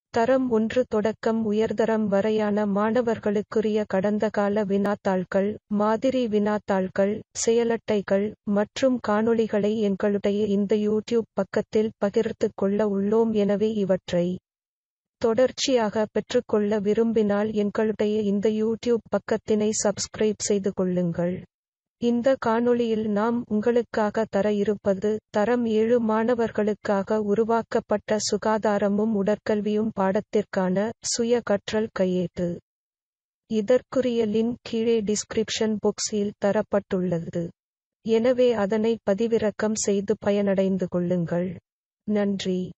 தரம் ஒன்று தொடக்கம் உயர்தரம் வரையான மாணவர்களுக்குரிய கடந்தகால வினாத்தாள்கள் மாதிரி வினாத்தாள்கள் செயலட்டைகள் மற்றும் காணொளிகளை எங்களுடைய இந்த யூடியூப் பக்கத்தில் பகிர்ந்து கொள்ள உள்ளோம் எனவே இவற்றை தொடர்ச்சியாக பெற்றுக்கொள்ள விரும்பினால் எங்களுடைய இந்த யூடியூப் பக்கத்தினை சப்ஸ்கிரைப் செய்து கொள்ளுங்கள் இந்த காணொளியில் நாம் உங்களுக்காக தர இருப்பது தரம் ஏழு மாணவர்களுக்காக உருவாக்கப்பட்ட சுகாதாரமும் உடற்கல்வியும் பாடத்திற்கான சுய கற்றல் கையேட்டு இதற்குரிய லிங்க் கீழே டிஸ்கிரிப்ஷன் பொக்ஸில் தரப்பட்டுள்ளது எனவே அதனை பதிவிறக்கம் செய்து பயனடைந்து கொள்ளுங்கள் நன்றி